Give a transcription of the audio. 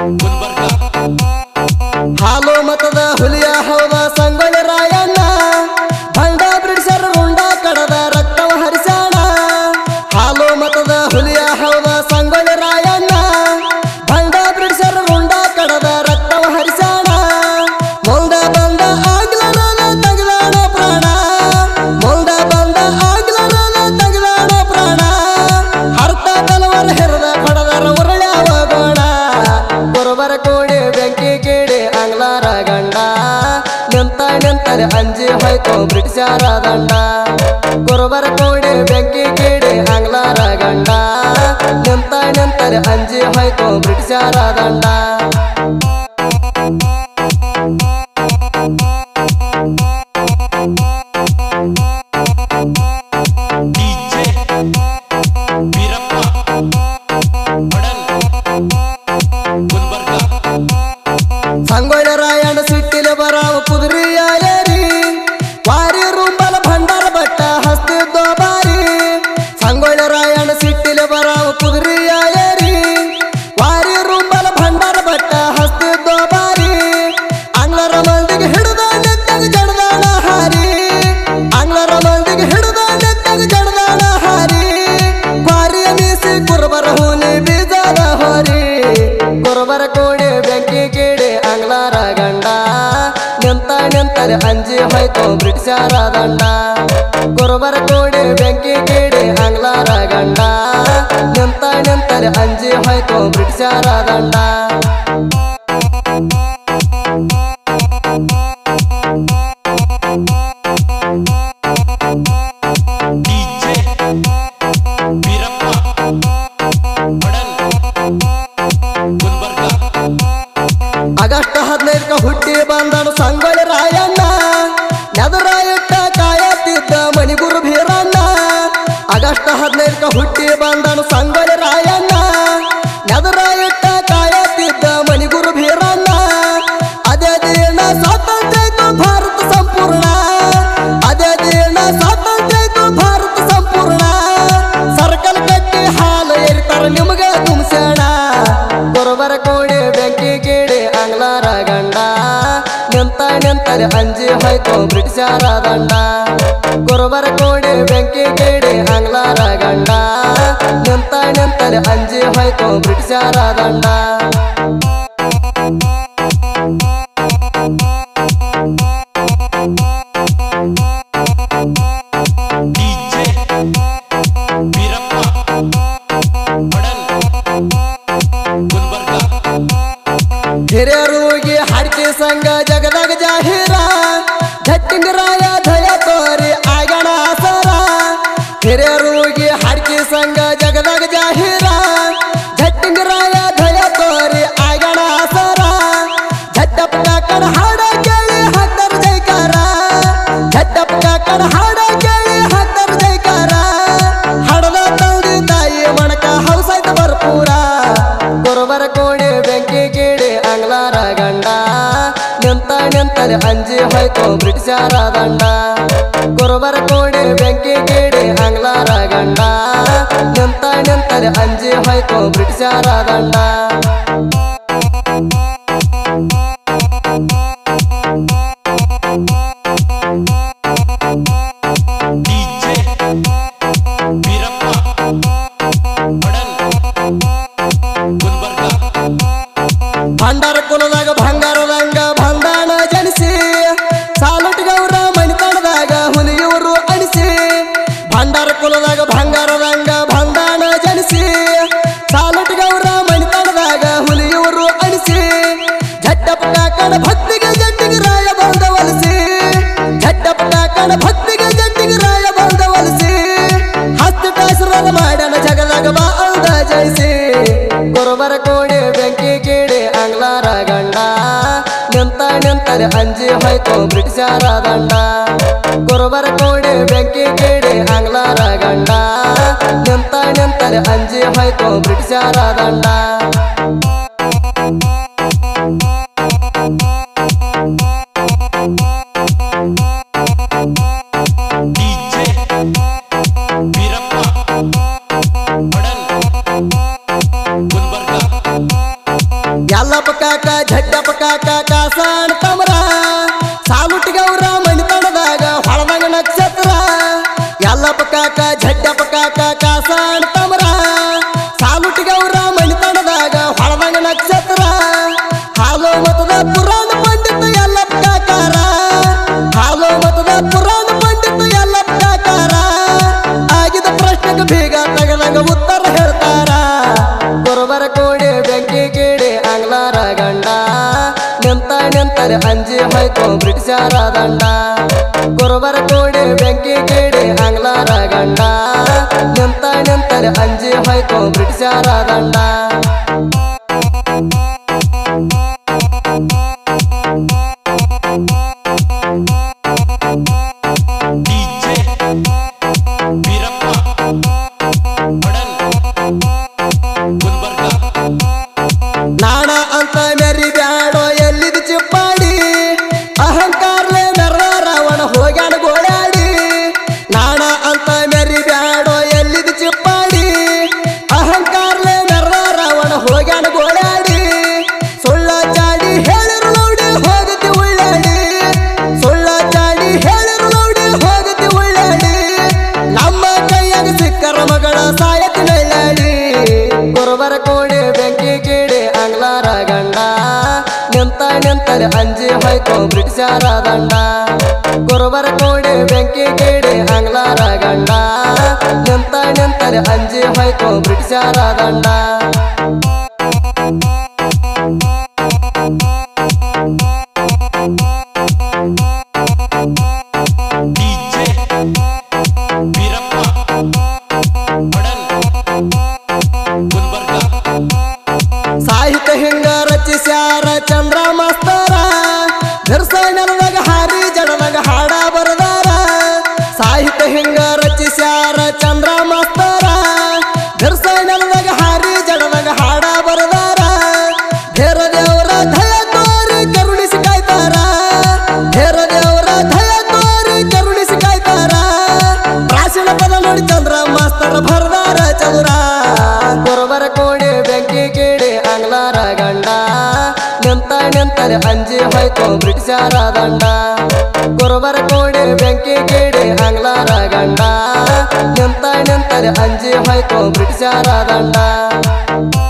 ಗುಲ್ಬರ್ಗ ಹಾಲು ಮತದ ಹುಲಿಯ ಹೌದ ಸಂಗೊಳ್ಳಿ ರಾಯಣ್ಣ ಭಂಡ ಬ್ರಿಟಿಷರ್ ರುಂಡ ಕಡದ ರಕ್ತವ ಹರಿಸೋಣ ಹಾಲು ಮತದ ಹುಲಿಯ ಹೌದ ಸಂಗೊಳ್ಳಿ ರಾಯಣ್ಣ ಭಂಡ ಬ್ರಿಟಿಷರ್ ರುಂಡ ಕಡದ ರಕ್ತವ ಹರಿಸೋಣ ಮುಂದ ಬಂದ ಆಗ್ಲನ ತೆಗೆದಾಣ ಪ್ರಾಣ ಮುಂದ ಬಂದ ಆಗ್ಲನ ತೆಗೆದಾಣ ಪ್ರಾಣ ಹರ್ತ ತಲವರ ಹೆರದ ಕಡದರ ಉರುಳ್ಯಾವ ಗೋಣ ಗುರುಬರ ಕೂಡಿ ಬೆಂಕಿ ಕೀಡಿ ಆಂಗ್ಲಾರ ಗಂಡ ನಿಂತ ನಿಂತರೆ ಅಂಜಿ ಹೋಯ್ತು ಬ್ರಿಟಿಷರ ದಂಡ ಗುರುಬರ ಕೂಡಿ ಬೆಂಕಿ ಕೀಡಿ ಆಂಗ್ಲಾರ ಗಂಡ ನಿಂತ ನಿಂತರೆ ಅಂಜಿ ಹೋಯ್ತು ಬ್ರಿಟಿಷರ ದಂಡ ಡಿಜೆ ವೀರಪ್ಪ ಬಡಲ್ ಗುಲ್ಬರ್ಗ ಸಂಗೊಳ್ಳಿ ರಾಯಣ್ಣ ಸಿಟ್ಟಿಲೆ ಬರಾವ ಕುದುರೆಯ ಏರಿ ವಾರಿ ರುಂಬಲ ಭಂಡಾರ ಬಟ್ಟ ಹಸ್ತಿದ್ದೋ ಬಾರಿ ಸಂಗೊಳ್ಳಿ ರಾಯಣ್ಣ ಸಿಟ್ಟಿಲೆ ಬರಾವ ಕುದುರೆಯ ಏರಿ ವಾರಿ ರುಂಬಲ ಭಂಡಾರ ಬಟ್ಟ ಹಸ್ತಿದ್ದೋ ಬಾರಿ ಅಂಗ್ಲರ ಮಂದಿಗೆ ಹಿಡಿದ ನೆತ್ತಗ ಜಡದಾಣ ಹಾರಿ ಅಂಗ್ಲರ ಮಂದಿಗೆ ಹಿಡಿದ ನೆತ್ತಗ ಜಡದಾಣ ಹಾರಿ ಕ್ವಾರಿಯ ಮೀಸಿ ಕುರುಬರ ಹೂನಿ ಬೀಜದ ಹೋರಿ ಕುರುಬರ ಕೂಡಿ ಬೆಂಕಿ ಕೀಡಿ ಅಂಗ್ಲಾರ ಗಂಡ ನಿಂತ ನಿಂತರೆ ಅಂಜಿ ಹೋಯ್ತು ಬ್ರಿಟಿಷರ ದಂಡ ಕುರುಬರ ಕೂಡಿ ಬೆಂಕಿ ಕೀಡಿ ಅಂಗ್ಲಾರ ಗಂಡ ನಿಂತ ನಿಂತರೆ ಅಂಜಿ ಹೋಯ್ತು ಬ್ರಿಟಿಷರ ದಂಡ ಡಿಜೆ ವೀರಪ್ಪ ಬಡಲ್ ಗುಲ್ಬರ್ಗ ಆಗಸ್ಟ್ ಹದಿನೈದಕ್ಕ ಹುಟ್ಟಿ ಬಂದನು ಸಂಗೊಳ್ಳಿ ರಾಯಣ್ಣ ನೆದರ ಇಟ್ಟ ಕಾಯತ್ತಿದ್ದ ಮಣಿಗುರು ಭೀರಣ್ಣ ಆಗಸ್ಟ್ ಹದಿನೈದಕ್ಕ ಹುಟ್ಟಿ ಬಂದನು ಸಂಗೊಳ್ಳಿ ರಾಯಣ್ಣ ನೆದರ ಇಟ್ಟ ಕಾಯತ್ತಿದ್ದ ಮಣಿಗುರು ಭೀರಣ್ಣ ಅದೇ ದಿನ ಸ್ವಾತಂತ್ರ್ಯ ಇತ್ತು ಭಾರತ ಸಂಪೂರ್ಣ ಅದೇ ದಿನ ಸ್ವಾತಂತ್ರ್ಯ ಇತ್ತು ಭಾರತ ಸಂಪೂರ್ಣ ಸರ್ಕಲ್ ಕಟ್ಟಿ ಹಾಲು ಎರಿತಾರ ನಿಮಗೆ ತುಂಬಿಸೋಣ ಗುರುಬರ ಕೂಡಿ ಬೆಂಕಿ ಕೀಡಿ ಅಂಗ್ಲಾರ ಗಂಡ ನಿಂತ ನಿಂತರೆ ಅಂಜಿ ಹೋಯ್ತು ಬ್ರಿಟಿಷರ ದಂಡ ಗುರುಬರ ಕೂಡಿ ಬೆಂಕಿ ಕೀಡಿ ಅಂಗ್ಲಾರ ಗಂಡ ನಿಂತ ನಿಂತರೆ ಅಂಜಿ ಹೋಯ್ತು ಬ್ರಿಟಿಷರ ದಂಡ ಡಿಜೆ ವೀರಪ್ಪ ಬಡಲ್ ಗುಲ್ಬರ್ಗ ಹಿರಿಯರಿಗೆ ಹಾಡಿಕೆ ಸಂಘ ಜಗದಾಗ ಜಾಹೀರ ಝಟ್ಟಿಂಗರಾಯ ದಯ ತೋರಿ ಆಗಣ ಸರ ಹಿರಿಯರಿಗೆ ಹಾಡಿಕೆ ಸಂಘ ಜಗದಾಗ ಜಾಹೀರ ಝಟ್ಟಿಂಗರಾಯ ದಯ ತೋರಿ ಆಗಣ ಸರ ಝಟ್ಟಪ್ಪ ಕಾಕಡ ಹಾಡ ಕೇಳಿ ಹತ್ತರ ಜೈಕಾರ ಝಟ್ಟಪ್ಪ ಕಾಕಡ ಹಾಡ ಕೇಳಿ ಹತ್ತರ ಜೈಕಾರ ಹಡದ ತಂದೆ ತಾಯಿ ಮಣಕ ಹೌಸಾಯ್ತು ಭರ್ಪೂರ ಗುರುಬರ ಕೂಡಿ ಬೆಂಕಿ ಕೀಡಿ ಅಂಗ್ಲಾರ ಗಂಡ ನಿಂತ ನಿಂತರೆ ಅಂಜಿ ಹೋಯ್ತು ಬ್ರಿಟಿಷರ ದಂಡ ಗುರುಬರ ಕೂಡಿ ಬೆಂಕಿ ಕೀಡಿ ಅಂಗ್ಲಾರ ಗಂಡ ನಿಂತ ನಿಂತರೆ ಅಂಜಿ ಹೋಯ್ತು ಬ್ರಿಟಿಷರ ದಂಡ ಡಿಜೆ ವೀರಪ್ಪ ಬಡಲ್ ಗುಲ್ಬರ್ಗ ಭಂಡಾರ ಕುಲದಾಗ ಬಂಗಾರದಂಗ ಬಂದಾಣ ಜನಿಸಿ ಸಾಲಟ್ ಗೌರ ಮಣಿತನದಾಗ ಹುಲಿಯೂರು ಅಣಿಸಿ ಭಂಡಾರ ಕುಲದಾಗ ಬಂಗಾರದಂಗ ಬಂದಾಣ ಜನಿಸಿ ಸಾಲಟ್ ಗೌರ ಮಣಿತನದಾಗ ಹುಲಿಯೂರು ಅಣಿಸಿ ಝಟ್ಟಪ್ಪ ಕಾಕಣ ಭಕ್ತಿಗೆ ಜಟ್ಟಿಗೆ ರಾಯ ಬಂದ ವಲಸಿ ಝಟ್ಟಪ್ಪ ಕಾಕಣ ಭಕ್ತಿಗೆ ಜಟ್ಟಿಗೆ ರಾಯ ಬಂದ ವಲಸಿ ಹಸ್ತಟಾಶ್ರದ ಮಾಡಣ ಜಗದಾಗ ಬಾ ಅಂದ ಜಯಿಸಿ ಗುರುಬರ ಕೂಡಿ ಬೆಂಕಿ ಕೀಡಿ ಅಂಗ್ಲಾರ ಗಂಡ ನಿಂತ ನಿಂತರೆ ಅಂಜಿ ಹೋಯ್ತು ಬ್ರಿಟಿಷರ ದಂಡ ಗುರುಬರ ಕೂಡಿ ಬೆಂಕಿ ಕೀಡಿ ಅಂಗ್ಲಾರ ಗಂಡ ನಿಂತ ನಿಂತರೆ ಅಂಜಿ ಹೋಯ್ತು ಬ್ರಿಟಿಷರ ದಂಡ ಡಿಜೆ ವೀರಪ್ಪ ಬಡಲ್ ಗುಲ್ಬರ್ಗ ಯಲ್ಲಪ್ಪ ಕಾಕ ಝಡ್ಡಪ್ಪ ಕಾಕ ಕಾಸಾಣ ತಮರ ಸಾಲುಟ್ಟಿಗೌರ ಮಣಿತನದಾಗ ಹೊಳದಂಗ ನಕ್ಷತ್ರ ಯಲ್ಲಪ್ಪ ಕಾಕ ಝಡ್ಡಪ್ಪ ಕಾಕ ಕಾಸಾಣ ತಮರ ಸಾಲುಟ್ಟಿಗೌರ ಮಣಿತನದಾಗ ಹೊಳದಂಗ ನಕ್ಷತ್ರ ಹಾಲೋ ಮತದ ಪುರಾಣ ಪಂಡಿತ ಯಲ್ಲಪ್ಪ ಕಾಕಾರ ಹಾಲೋ ಮತದ ಪುರಾಣ ಪಂಡಿತ ಯಲ್ಲಪ್ಪ ಕಾಕಾರ ಆಗಿದ ಪ್ರಶ್ನೆಗೆ ಬೇಗ ತಗದಂಗ ಉತ್ತರ ಹೇಳ್ತಾರ ಗುರುವರ ಕೋಡಿ ಬೆಂಕಿ ಕೀಡಿ ಆಂಗ್ಲಾರ ಗಂಡ ನಿಂತ ನಿಂತರೆ ಅಂಜಿ ಹೋಯ್ತು ಬ್ರಿಟಿಷರ ದಂಡ ಗುರುವರ ಕೋಡಿ ಬೆಂಕಿ ಕೀಡಿ ಆಂಗ್ಲಾರ ಗಂಡ ನಿಂತ ನಿಂತರೆ ಅಂಜಿ ಹೋಯ್ತು ಬ್ರಿಟಿಷರ ದಂಡ ಡಿಜೆ ವೀರಪ್ಪ ಬಡಲ್ ಗುಲ್ಬರ್ಗ ನಾಣ ಅಂತ ಮೆರಿ ಬ್ಯಾಡೋ ಎಲ್ಲಿದ ಚಿಪ್ಪಾಡಿ ಅಹಂಕಾರಲೆ ಮೆರ್ರ ರಾವಣ ಹೋಗ್ಯಾನ ಗೋಳಾಡಿ ನಾಣ ಅಂತ ಮೆರಿ ಬ್ಯಾಡೋ ಎಲ್ಲಿದ ಚಿಪ್ಪಾಡಿ ಅಹಂಕಾರಲೆ ಮೆರ್ರ ರಾವಣ ಹೋಗ್ಯಾನ ಗೋಳಾಡಿ ಸುಳ್ಳ ಚಾಡಿ ಹೇಳಿರು ನೋಡಿ ಹೋಗತಿ ಉಳ್ಳಾಡಿ ಸುಳ್ಳ ಚಾಡಿ ಹೇಳಿರು ನೋಡಿ ಹೋಗತಿ ಉಳ್ಳಾಡಿ ನಮ್ಮ ಕೈಯಾಗ ಸಿಕ್ಕರ ಮಗಳ ಸಾಯತಿ ನೈಲಾಡಿ ಗುರುವರ ಕೋಡಿ ಬೆಂಕಿ ಕೀಡಿ ಆಂಗ್ಲಾರ ಗಂಡ ನಿಂತ ನಿಂತರೆ ಅಂಜಿ ಹೋಯ್ತು ಬ್ರಿಟಿಷರ ದಂಡ ಗುರುವರ ಕೋಡಿ ಬೆಂಕಿ ಕೀಡಿ ಆಂಗ್ಲಾರ ಗಂಡ ನಿಂತ ನಿಂತರೆ ಅಂಜಿ ಹೋಯ್ತು ಬ್ರಿಟಿಷರ ದಂಡ ಡಿಜೆ ವೀರಪ್ಪ ಬಡಲ್ ಗುಲ್ಬರ್ಗ ಸಾಹಿತ್ಯ ಹಿಂಗ ರಚಿಸ್ಯಾರ ಚಂದ್ರ ಮಾಸ್ತರ ಬಿರ್ಸ ನೆಲದಾಗ ಹಾರಿ ಜಡದಾಗ ಹಾಡ ಬರದಾರ ಸಾಹಿತ್ಯ ಹಿಂಗ ರಚಿಸ್ಯಾರ ಚಂದ್ರ ಮಾಸ್ತರ ಬಿರ್ಸ ನೆಲದಾಗ ಹಾರಿ ಜಡದಾಗ ಹಾಡ ಬರದಾರ ಧೇರ ದೇವರ ದಯ ತೋರಿ ಕರುಣಿಸಿ ಕಾಯ್ತಾರ ಧೇರ ದೇವರ ದಯ ತೋರಿ ಕರುಣಿಸಿ ಕಾಯ್ತಾರ ಪ್ರಾಚೀನ ಪದ ನೋಡಿ ಚಂದ್ರ ಮಾಸ್ತರ ಭರದಾರ ಚಂದ್ರ ಗುರುವರ ಕೋಡಿ ಬೆಂಕಿ ಕೀಡಿ ಆಂಗ್ಲಾರ ಗಂಡ ನಿಂತ ನಿಂತರೆ ಅಂಜಿ ಹೋಯ್ತು ಬ್ರಿಟಿಷರ ದಂಡ ಗುರುವರ ಕೋಡಿ ಬೆಂಕಿ ಕೀಡಿ ಆಂಗ್ಲಾರ ಗಂಡ ನಿಂತ ನಿಂತರೆ ಅಂಜಿ ಹೋಯ್ತು ಬ್ರಿಟಿಷರ ದಂಡ